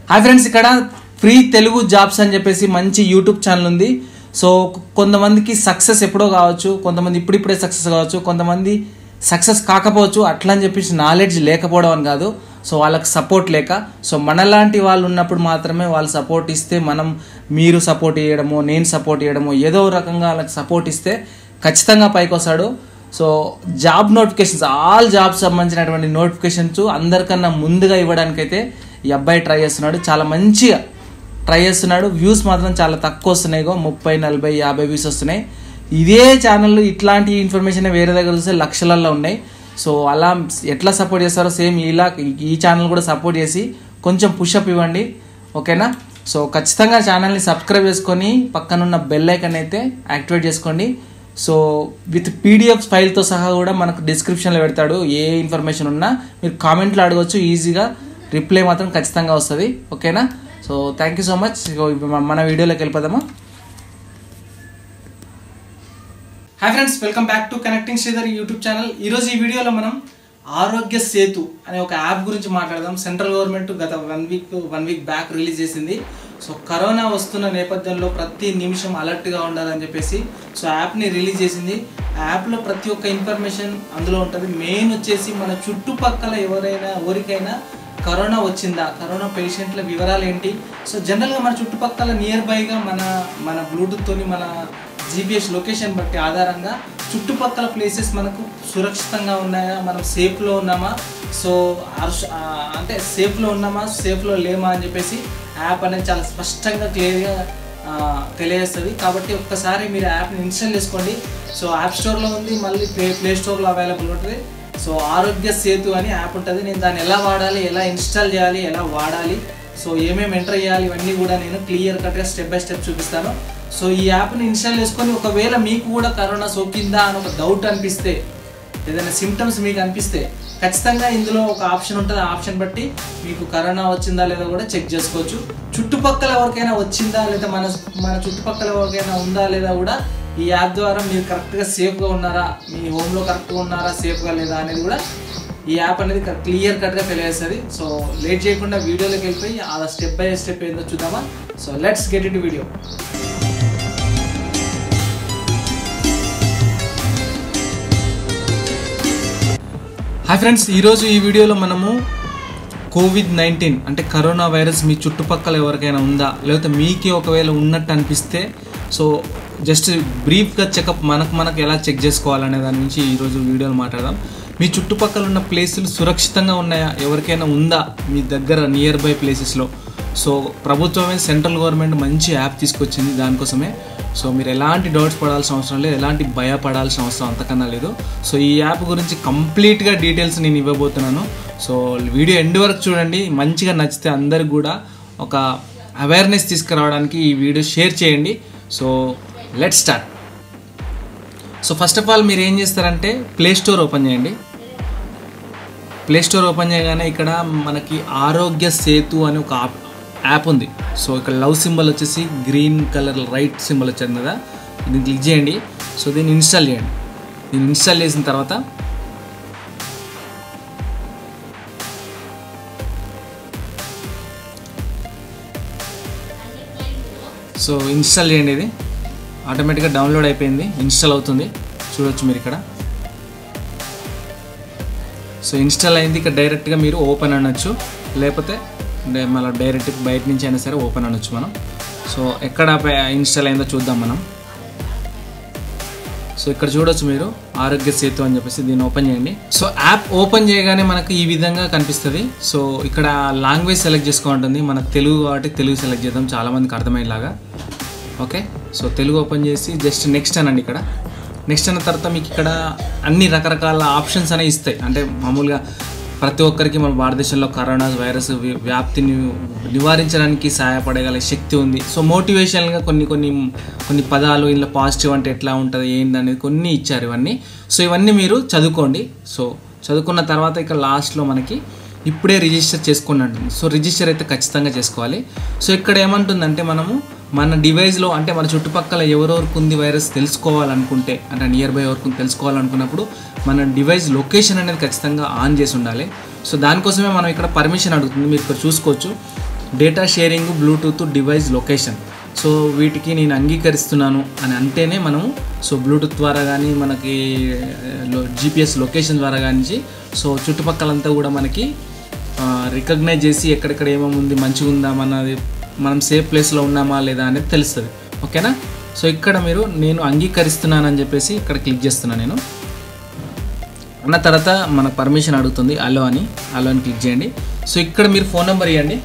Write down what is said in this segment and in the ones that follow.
hi friends ఇక్కడ free Telugu jobs అని చెప్పేసి మంచి యూట్యూబ్ ఛానల్ ఉంది సో కొంతమందికి సక్సెస్ ఎప్పుడో కావచ్చు కొంతమంది ఇప్పుడిప్పుడే సక్సెస్ కావచ్చు కొంతమంది సక్సెస్ కాకపోవచ్చు అట్లా అని చెప్పేసి నాలెడ్జ్ లేకపోవడం అని కాదు సో వాళ్ళకి సపోర్ట్ లేక సో మనలాంటి వాళ్ళు ఉన్నప్పుడు మాత్రమే వాళ్ళు సపోర్ట్ ఇస్తే మనం మీరు సపోర్ట్ చేయడమో నేను సపోర్ట్ చేయడమో ఏదో రకంగా వాళ్ళకి సపోర్ట్ ఇస్తే ఖచ్చితంగా పైకి వస్తాడు so job notifications all jobs సంబంధించినటువంటి నోటిఫికేషన్స్ అందరికన్నా ముందుగా ఇవ్వడానికైతే ఈ అబ్బాయి ట్రై చేస్తున్నాడు చాలా మంచిగా ట్రై చేస్తున్నాడు వ్యూస్ మాత్రం చాలా తక్కువ వస్తున్నాయి ఇగో ముప్పై నలభై యాభై వ్యూస్ వస్తున్నాయి ఇదే ఛానల్ ఇట్లాంటి ఇన్ఫర్మేషన్ వేరే దగ్గర చూస్తే లక్షలల్లో ఉన్నాయి సో అలా ఎట్లా సపోర్ట్ చేస్తారో సేమ్ ఇలా ఈ ఛానల్ కూడా సపోర్ట్ చేసి కొంచెం పుషప్ ఇవ్వండి ఓకేనా సో ఖచ్చితంగా ఛానల్ని సబ్స్క్రైబ్ చేసుకొని పక్కనున్న బెల్ ఐకన్ అయితే యాక్టివేట్ చేసుకోండి సో విత్ పీడిఎఫ్ ఫైల్తో సహా కూడా మనకు డిస్క్రిప్షన్లో పెడతాడు ఏ ఇన్ఫర్మేషన్ ఉన్నా మీరు కామెంట్లో అడగవచ్చు ఈజీగా రిప్లై మాత్రం ఖచ్చితంగా వస్తుంది ఓకేనా so thank you so much మన వీడియోలోకి వెళ్ళిపోదామా hi friends welcome back to connecting Sridhar YouTube channel ఈరోజు ఈ వీడియోలో మనం ఆరోగ్య సేతు అనే ఒక యాప్ గురించి మాట్లాడదాం సెంట్రల్ గవర్నమెంట్ గత one week one week back release చేసింది సో కరోనా వస్తున్న నేపథ్యంలో ప్రతి నిమిషం అలర్ట్గా ఉండాలని చెప్పేసి సో యాప్ని రిలీజ్ చేసింది ఆ యాప్లో ప్రతి ఒక్క ఇన్ఫర్మేషన్ అందులో ఉంటుంది మెయిన్ వచ్చేసి మన చుట్టుపక్కల ఎవరైనా ఎవరికైనా కరోనా వచ్చిందా కరోనా పేషెంట్ల వివరాలు ఏంటి సో జనరల్గా మన చుట్టుపక్కల నియర్ బైగా మన మన బ్లూటూత్తోని మన జీపీఎస్ లొకేషన్ బట్టి ఆధారంగా చుట్టుపక్కల ప్లేసెస్ మనకు సురక్షితంగా ఉన్నాయా మనం సేఫ్లో ఉన్నామా సో అర్ష- ఆ, అంటే సేఫ్లో ఉన్నామా సేఫ్లో లేమా అని చెప్పేసి యాప్ అనేది చాలా స్పష్టంగా క్లియర్గా తెలియజేస్తుంది కాబట్టి ఒక్కసారి మీరు యాప్ని ఇన్స్టాల్ చేసుకోండి సో యాప్ స్టోర్లో ఉంది మళ్ళీ ప్లే ప్లే స్టోర్లో అవైలబుల్ ఉంటుంది సో ఆరోగ్య సేతు అని యాప్ ఉంటుంది నేను దాన్ని ఎలా వాడాలి ఎలా ఇన్స్టాల్ చేయాలి ఎలా వాడాలి సో ఏమేమి ఎంటర్ చేయాలి ఇవన్నీ కూడా నేను క్లియర్ కట్గా స్టెప్ బై స్టెప్ చూపిస్తాను సో ఈ యాప్ని ఇన్స్టాల్ చేసుకొని ఒకవేళ మీకు కూడా కరోనా సోకిందా అని ఒక డౌట్ అనిపిస్తే ఏదైనా సిమ్టమ్స్ మీకు అనిపిస్తే ఖచ్చితంగా ఇందులో ఒక ఆప్షన్ ఉంటుంది ఆ ఆప్షన్ బట్టి మీకు కరోనా వచ్చిందా లేదా కూడా చెక్ చేసుకోవచ్చు చుట్టుపక్కల ఎవరికైనా వచ్చిందా లేదా మన మన చుట్టుపక్కల ఎవరికైనా ఉందా లేదా కూడా ఈ యాప్ ద్వారా మీరు కరెక్ట్గా సేఫ్గా ఉన్నారా మీ హోమ్లో కరెక్ట్గా ఉన్నారా సేఫ్గా లేదా అనేది కూడా ఈ యాప్ అనేది క్లియర్ కట్గా తెలియజేస్తుంది సో లేట్ చేయకుండా వీడియోలోకి వెళ్ళిపోయి అలా స్టెప్ బై స్టెప్ ఏందో చూద్దామా so let's get it video hi friends ఈరోజు ఈ వీడియోలో మనము కోవిడ్ నైన్టీన్ అంటే కరోనా వైరస్ మీ చుట్టుపక్కల ఎవరికైనా ఉందా లేకపోతే మీకే ఒకవేళ ఉన్నట్టు అనిపిస్తే సో జస్ట్ బ్రీఫ్గా చెకప్ మనకు మనకు ఎలా చెక్ చేసుకోవాలనే దాని గురించి ఈరోజు వీడియోలో మాట్లాడదాం మీ చుట్టుపక్కల ఉన్న ప్లేసులు సురక్షితంగా ఉన్నాయా ఎవరికైనా ఉందా మీ దగ్గర నియర్ బై ప్లేసెస్లో సో ప్రభుత్వమే సెంట్రల్ గవర్నమెంట్ మంచి యాప్ తీసుకొచ్చింది దానికోసమే సో మీరు ఎలాంటి డౌట్స్ పడాల్సిన అవసరం లేదు ఎలాంటి భయపడాల్సిన అవసరం అంతకన్నా లేదు సో ఈ యాప్ గురించి కంప్లీట్గా డీటెయిల్స్ నేను ఇవ్వబోతున్నాను సో వీడియో ఎండ్ వరకు చూడండి మంచిగా నచ్చితే అందరికి కూడా ఒక అవేర్నెస్ తీసుకురావడానికి ఈ వీడియో షేర్ చేయండి so let start so first of all మీరు ఏం చేస్తారంటే ప్లే స్టోర్ ఓపెన్ చేయండి ప్లే స్టోర్ ఓపెన్ చేయగానే ఇక్కడ మనకి ఆరోగ్య సేతు అని ఒక యాప్ యాప్ ఉంది సో ఇక్కడ లవ్ సింబల్ వచ్చేసి గ్రీన్ కలర్ రైట్ సింబల్ వచ్చింది కదా దీన్ని క్లిక్ చేయండి సో దీన్ని ఇన్స్టాల్ చేయండి దీన్ని ఇన్స్టాల్ చేసిన తర్వాత సో ఇన్స్టాల్ చేయండి ఇది ఆటోమేటిక్గా డౌన్లోడ్ అయిపోయింది ఇన్స్టాల్ అవుతుంది చూడొచ్చు మీరు ఇక్కడ సో ఇన్స్టాల్ అయింది ఇక్కడ డైరెక్ట్గా మీరు ఓపెన్ అనొచ్చు లేకపోతే డే- మళ్ళీ డైరెక్ట్ బయట నుంచి అయినా సరే ఓపెన్ అనొచ్చు మనం సో ఎక్కడ ఇన్స్టాల్ అయిందో చూద్దాం మనం సో ఇక్కడ చూడొచ్చు మీరు ఆరోగ్య సేతు అని చెప్పేసి దీన్ని ఓపెన్ చేయండి సో యాప్ ఓపెన్ చేయగానే మనకు ఈ విధంగా కనిపిస్తుంది సో ఇక్కడ లాంగ్వేజ్ సెలెక్ట్ చేసుకోవాలంటుంది మన తెలుగు కాబట్టి తెలుగు సెలెక్ట్ చేద్దాం చాలా మందికి అర్థమయ్యేలాగా ఓకే సో తెలుగు ఓపెన్ చేసి జస్ట్ నెక్స్ట్ అనండి ఇక్కడ నెక్స్ట్ అన్న తర్వాత మీకు ఇక్కడ అన్ని రకరకాల ఆప్షన్స్ అనేవి ఇస్తాయి అంటే మామూలుగా ప్రతి ఒక్కరికి మన భారతదేశంలో కరోనా వైరస్ వి- వ్యాప్తిని నివారించడానికి సహాయపడగల శక్తి ఉంది సో మోటివేషనల్గా కొన్ని కొన్ని కొన్ని పదాలు ఇందులో పాజిటివ్ అంటే ఎట్లా ఉంటుంది ఏంది అనేది కొన్ని ఇచ్చారు ఇవన్నీ సో ఇవన్నీ మీరు చదువుకోండి సో చదువుకున్న తర్వాత ఇక్కడ లాస్ట్లో మనకి ఇప్పుడే రిజిస్టర్ చేసుకోండి అంటుంది సో రిజిస్టర్ అయితే ఖచ్చితంగా చేసుకోవాలి సో ఇక్కడ ఏమంటుందంటే మనము మన డివైస్లో అంటే మన చుట్టుపక్కల ఎవరెవరికి ఉంది వైరస్ తెలుసుకోవాలనుకుంటే అంటే నియర్ బై ఎవరికి ఉంది తెలుసుకోవాలనుకున్నప్పుడు మన డివైస్ లొకేషన్ అనేది ఖచ్చితంగా ఆన్ చేసి ఉండాలి సో దానికోసమే మనం ఇక్కడ పర్మిషన్ అడుగుతుంది మీరు ఇక్కడ చూసుకోవచ్చు data sharing Bluetooth device location so వీటికి నేను అంగీకరిస్తున్నాను అని అంటేనే మనము సో బ్లూటూత్ ద్వారా కానీ మనకి జీపీఎస్ లొకేషన్ ద్వారా కానీ సో చుట్టుపక్కలంతా కూడా మనకి రికగ్నైజ్ చేసి ఎక్కడెక్కడ ఏమేమి ఉంది మంచిగా ఉందా మనది మనం సేఫ్ ప్లేస్లో ఉన్నామా లేదా అనేది తెలుస్తుంది ఓకేనా సో ఇక్కడ మీరు నేను అంగీకరిస్తున్నానని చెప్పేసి ఇక్కడ క్లిక్ చేస్తున్నాను నేను అన్న తర్వాత మనకు పర్మిషన్ అడుగుతుంది అలో అని అలో అని క్లిక్ చేయండి సో ఇక్కడ మీరు ఫోన్ నెంబర్ ఇవ్వండి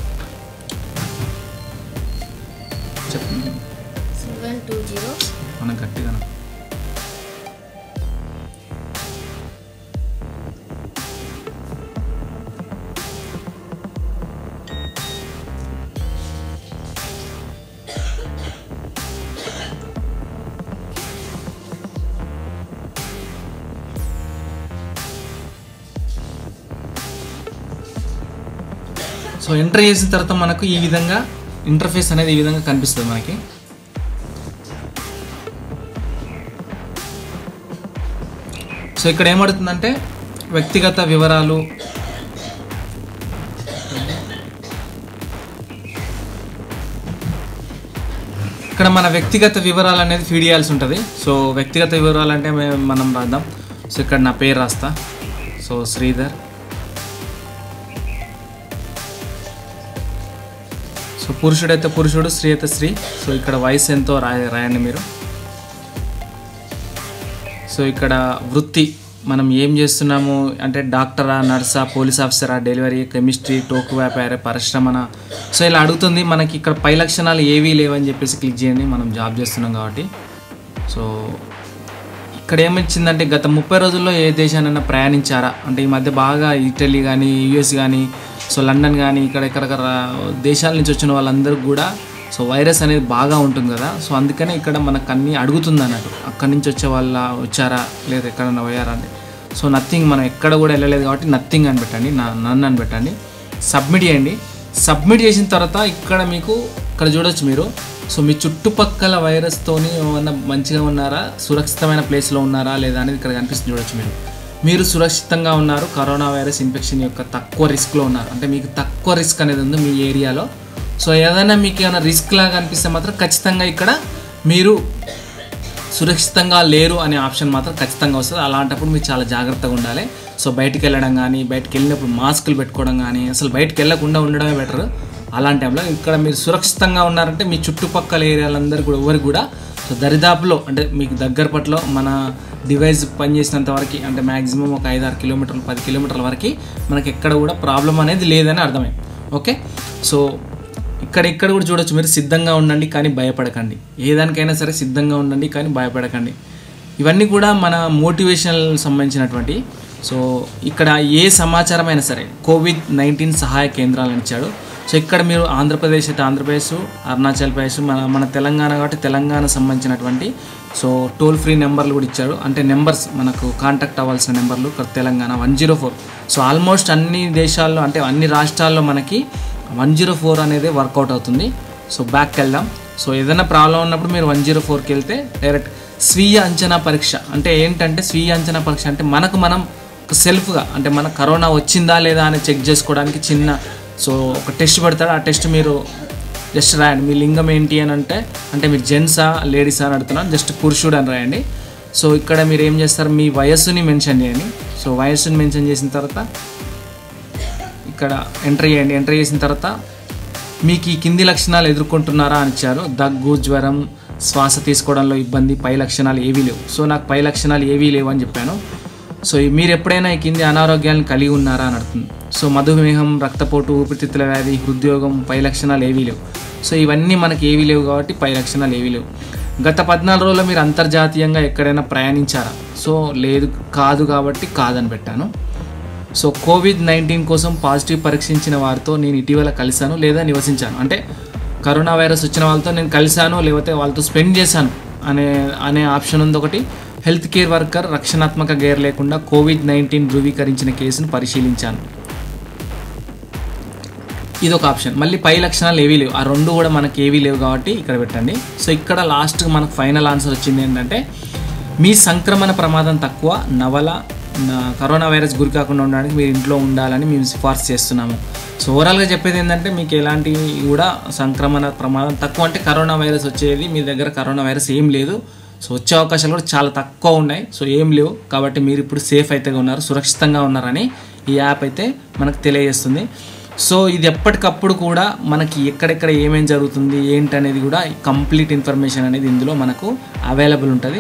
చెప్పండి సెవెన్ టూ జీరో మనం గట్టిగా సో ఎంటర్ చేసిన తర్వాత మనకు ఈ విధంగా ఇంటర్ఫేస్ అనేది ఈ విధంగా కనిపిస్తుంది మనకి సో ఇక్కడ ఏమడుతుందంటే వ్యక్తిగత వివరాలు ఇక్కడ మన వ్యక్తిగత వివరాలు అనేది ఫీడ్ చేయాల్సి ఉంటుంది సో వ్యక్తిగత వివరాలు అంటే మే- మనం రాద్దాం సో ఇక్కడ నా పేరు రాస్తా సో శ్రీధర్ సో పురుషుడైతే పురుషుడు స్త్రీ అయితే స్త్రీ సో ఇక్కడ వయసు ఎంతో రాయ రాయండి మీరు సో ఇక్కడ వృత్తి మనం ఏం చేస్తున్నాము అంటే డాక్టరా నర్సా పోలీస్ ఆఫీసరా డెలివరీ కెమిస్ట్రీ టోకు వ్యాపార పరిశ్రమన సో ఇలా అడుగుతుంది మనకి ఇక్కడ పై లక్షణాలు ఏవీ లేవని చెప్పేసి క్లిక్ చేయండి మనం జాబ్ చేస్తున్నాం కాబట్టి సో ఇక్కడ ఏమిచ్చిందంటే గత ముప్పై రోజుల్లో ఏ దేశానైనా ప్రయాణించారా అంటే ఈ మధ్య బాగా ఇటలీ కానీ యుఎస్ కానీ సో లండన్ కానీ ఇక్కడ ఇక్కడ దేశాల నుంచి వచ్చిన వాళ్ళందరికీ కూడా సో వైరస్ అనేది బాగా ఉంటుంది కదా సో అందుకనే ఇక్కడ మనకు అన్ని అడుగుతుంది అన్నట్టు అక్కడి నుంచి వచ్చే వాళ్ళ వచ్చారా లేదా ఎక్కడన్నా పోయారా అంటే సో నథింగ్ మనం ఎక్కడ కూడా వెళ్ళలేదు కాబట్టి నథింగ్ అని పెట్టండి నా నన్ను అని పెట్టండి సబ్మిట్ చేయండి సబ్మిట్ చేసిన తర్వాత ఇక్కడ మీకు ఇక్కడ చూడొచ్చు మీరు సో మీ చుట్టుపక్కల వైరస్తోని ఏమన్నా మంచిగా ఉన్నారా సురక్షితమైన ప్లేస్లో ఉన్నారా లేదా అనేది ఇక్కడ కనిపిస్తుంది చూడొచ్చు మీరు మీరు సురక్షితంగా ఉన్నారు కరోనా వైరస్ ఇన్ఫెక్షన్ యొక్క తక్కువ రిస్క్లో ఉన్నారు అంటే మీకు తక్కువ రిస్క్ అనేది ఉంది మీ ఏరియాలో సో ఏదైనా మీకు ఏమైనా రిస్క్ లాగా అనిపిస్తే మాత్రం ఖచ్చితంగా ఇక్కడ మీరు సురక్షితంగా లేరు అనే ఆప్షన్ మాత్రం ఖచ్చితంగా వస్తుంది అలాంటప్పుడు మీరు చాలా జాగ్రత్తగా ఉండాలి సో బయటికి వెళ్ళడం కానీ బయటికి వెళ్ళినప్పుడు మాస్కులు పెట్టుకోవడం కానీ అసలు బయటికి వెళ్ళకుండా ఉండడమే బెటర్ అలాంటి టైంలో ఇక్కడ మీరు సురక్షితంగా ఉన్నారంటే మీ చుట్టుపక్కల ఏరియాలందరూ కూడా ఎవరికి కూడా సో దరిదాపులో అంటే మీకు దగ్గర పట్ల మన డివైస్ పనిచేసినంత వరకు అంటే మ్యాక్సిమం ఒక ఐదు ఆరు కిలోమీటర్లు పది కిలోమీటర్ల వరకు మనకి ఎక్కడ కూడా ప్రాబ్లం అనేది లేదని అర్థమైంది ఓకే సో ఇక్కడ ఇక్కడ కూడా చూడొచ్చు మీరు సిద్ధంగా ఉండండి కానీ భయపడకండి ఏ దానికైనా సరే సిద్ధంగా ఉండండి కానీ భయపడకండి ఇవన్నీ కూడా మన మోటివేషనల్ సంబంధించినటువంటి సో ఇక్కడ ఏ సమాచారం అయినా సరే కోవిడ్ నైన్టీన్ సహాయ కేంద్రాలను ఇచ్చాడు సో ఇక్కడ మీరు ఆంధ్రప్రదేశ్ అయితే ఆంధ్రప్రదేశ్ అరుణాచల్ ప్రదేశ్ మన మన తెలంగాణ కాబట్టి తెలంగాణ సంబంధించినటువంటి సో టోల్ ఫ్రీ నెంబర్లు కూడా ఇచ్చాడు అంటే నెంబర్స్ మనకు కాంటాక్ట్ అవ్వాల్సిన నెంబర్లు ఇక్కడ Telangana one zero four so almost అన్ని దేశాల్లో అంటే అన్ని రాష్ట్రాల్లో మనకి వన్ జీరో ఫోర్ అనేది వర్కౌట్ అవుతుంది సో బ్యాక్కి వెళ్దాం సో ఏదైనా ప్రాబ్లం ఉన్నప్పుడు మీరు వన్ జీరో ఫోర్కి వెళ్తే డైరెక్ట్ స్వీయ అంచనా పరీక్ష అంటే ఏంటంటే స్వీయ అంచనా పరీక్ష అంటే మనకు మనం ఒక సెల్ఫ్గా అంటే మన కరోనా వచ్చిందా లేదా అని చెక్ చేసుకోవడానికి చిన్న సో ఒక టెస్ట్ పెడతాడు ఆ టెస్ట్ మీరు జస్ట్ రాయండి మీ లింగం ఏంటి అని అంటే అంటే మీరు జెంట్సా లేడీసా అని అడుగుతున్నాను జస్ట్ పురుషుడు అని రాయండి సో ఇక్కడ మీరు ఏం చేస్తారు మీ వయస్సుని మెన్షన్ చేయండి సో వయస్సుని మెన్షన్ చేసిన తర్వాత ఇక్కడ ఎంటర్ చేయండి ఎంటర్ చేసిన తర్వాత మీకు ఈ కింది లక్షణాలు ఎదుర్కొంటున్నారా అని ఇచ్చారు దగ్గు జ్వరం శ్వాస తీసుకోవడంలో ఇబ్బంది పై లక్షణాలు ఏవీ లేవు సో నాకు పై లక్షణాలు ఏవీ లేవు అని చెప్పాను సో ఈ మీరు ఎప్పుడైనా ఈ కింది అనారోగ్యాలను కలిగి ఉన్నారా అని అడుగుతుంది సో మధుమేహం రక్తపోటు ఊపిరితిత్తుల వ్యాధి హృద్యోగం పై లక్షణాలు ఏవీ లేవు సో ఇవన్నీ మనకి ఏవీ లేవు కాబట్టి పై లక్షణాలు ఏవీ లేవు గత పద్నాలుగు రోజుల్లో మీరు అంతర్జాతీయంగా ఎక్కడైనా ప్రయాణించారా సో లేదు కాదు కాబట్టి కాదని పెట్టాను సో కోవిడ్ నైన్టీన్ కోసం పాజిటివ్ పరీక్షించిన వారితో నేను ఇటీవల కలిశాను లేదా నివసించాను అంటే కరోనా వైరస్ వచ్చిన వాళ్ళతో నేను కలిశాను లేకపోతే వాళ్ళతో స్పెండ్ చేశాను అనే అనే ఆప్షన్ ఉంది ఒకటి హెల్త్ కేర్ వర్కర్ రక్షణాత్మక గేర్ లేకుండా కోవిడ్ నైన్టీన్ ధృవీకరించిన కేసును పరిశీలించాను ఇది ఒక ఆప్షన్ మళ్ళీ పై లక్షణాలు ఏవీ లేవు ఆ రెండు కూడా మనకి ఏవీ లేవు కాబట్టి ఇక్కడ పెట్టండి సో ఇక్కడ లాస్ట్ మనకు ఫైనల్ ఆన్సర్ వచ్చింది ఏంటంటే మీ సంక్రమణ ప్రమాదం తక్కువ నవల నా- కరోనా వైరస్ గురి కాకుండా ఉండడానికి మీరు ఇంట్లో ఉండాలని మేము సిఫార్సు చేస్తున్నాము సో ఓవరాల్గా చెప్పేది ఏంటంటే మీకు ఎలాంటి కూడా సంక్రమణ ప్రమాదం తక్కువ అంటే కరోనా వైరస్ వచ్చేది మీ దగ్గర కరోనా వైరస్ ఏం లేదు సో వచ్చే అవకాశాలు కూడా చాలా తక్కువ ఉన్నాయి సో ఏం లేవు కాబట్టి మీరు ఇప్పుడు సేఫ్ అయితే ఉన్నారు సురక్షితంగా ఉన్నారని ఈ యాప్ అయితే మనకు తెలియజేస్తుంది సో ఇది ఎప్పటికప్పుడు కూడా మనకి ఎక్కడెక్కడ ఏమేం జరుగుతుంది ఏంటి అనేది కూడా కంప్లీట్ ఇన్ఫర్మేషన్ అనేది ఇందులో మనకు అవైలబుల్ ఉంటుంది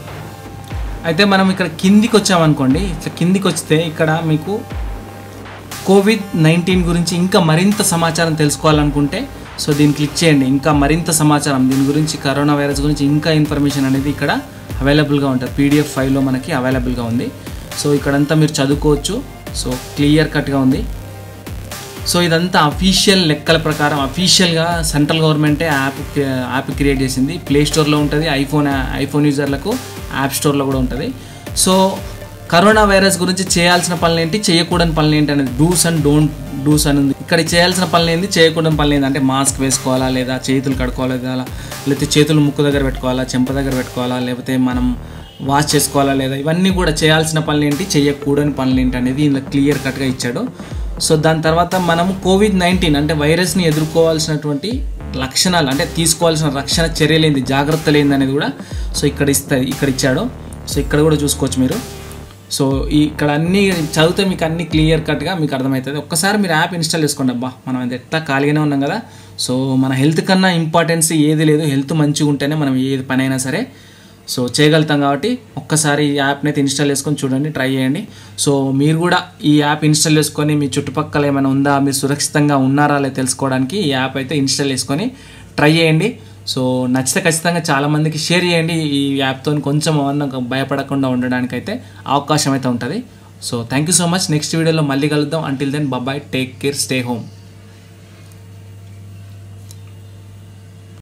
అయితే మనం ఇక్కడ కిందికి వచ్చామనుకోండి ఇట్లా కిందికి వస్తే ఇక్కడ మీకు కోవిడ్ నైన్టీన్ గురించి ఇంకా మరింత సమాచారం తెలుసుకోవాలనుకుంటే సో దీన్ని క్లిక్ చేయండి ఇంకా మరింత సమాచారం దీని గురించి కరోనా వైరస్ గురించి ఇంకా ఇన్ఫర్మేషన్ అనేది ఇక్కడ అవైలబుల్గా ఉంటుంది పీడిఎఫ్ ఫైల్లో మనకి అవైలబుల్గా ఉంది సో ఇక్కడంతా మీరు చదువుకోవచ్చు సో క్లియర్ కట్గా ఉంది సో ఇదంతా అఫీషియల్ లెక్కల ప్రకారం అఫీషియల్గా సెంట్రల్ గవర్నమెంటే యాప్ యాప్ క్రియేట్ చేసింది ప్లే స్టోర్లో ఉంటుంది ఐఫోన్ ఐఫోన్ యూజర్లకు యాప్ స్టోర్లో కూడా ఉంటుంది సో కరోనా వైరస్ గురించి చేయాల్సిన పనులు ఏంటి చేయకూడని పనులు ఏంటి అనేది డూస్ అండ్ డోంట్ డూస్ అని ఉంది ఇక్కడ చేయాల్సిన పనులు ఏంటి చేయకూడని పనులు ఏంటి అంటే మాస్క్ వేసుకోవాలా లేదా చేతులు కడుక్కోవాలా లేదా లేకపోతే చేతులు ముక్కు దగ్గర పెట్టుకోవాలా చెంప దగ్గర పెట్టుకోవాలా లేకపోతే మనం వాష్ చేసుకోవాలా లేదా ఇవన్నీ కూడా చేయాల్సిన పనులు ఏంటి చేయకూడని పనులు ఏంటి అనేది ఇందులో క్లియర్ కట్గా ఇచ్చాడు సో దాని తర్వాత మనం కోవిడ్ నైన్టీన్ అంటే వైరస్ని ఎదుర్కోవాల్సినటువంటి లక్షణాలు అంటే తీసుకోవాల్సిన రక్షణ చర్యలు ఏంది జాగ్రత్తలు ఏంది అనేది కూడా సో ఇక్కడ ఇస్తాయి ఇక్కడ ఇచ్చాడు సో ఇక్కడ కూడా చూసుకోవచ్చు మీరు సో ఈ ఇక్కడ అన్ని చదివితే మీకు అన్ని క్లియర్ కట్గా మీకు అర్థమవుతుంది ఒక్కసారి మీరు యాప్ ఇన్స్టాల్ చేసుకోండి అబ్బా మనం అది ఎట్లా ఖాళీగానే ఉన్నాం కదా సో మన హెల్త్ కన్నా ఇంపార్టెన్స్ ఏది లేదు హెల్త్ మంచిగా ఉంటేనే మనం ఏది పని అయినా సరే సో చేయగలుగుతాం కాబట్టి ఒక్కసారి ఈ యాప్ని అయితే ఇన్స్టాల్ చేసుకొని చూడండి ట్రై చేయండి సో మీరు కూడా ఈ యాప్ ఇన్స్టాల్ చేసుకొని మీ చుట్టుపక్కల ఏమైనా ఉందా మీరు సురక్షితంగా ఉన్నారా లేదా తెలుసుకోవడానికి ఈ యాప్ అయితే ఇన్స్టాల్ చేసుకొని ట్రై చేయండి సో నచ్చితే ఖచ్చితంగా చాలామందికి షేర్ చేయండి ఈ యాప్తో కొంచెం ఏమన్నా భయపడకుండా ఉండడానికి అయితే అవకాశం అయితే ఉంటుంది so thank you so much next వీడియోలో మళ్ళీ కలుద్దాం until then bye bye take care stay home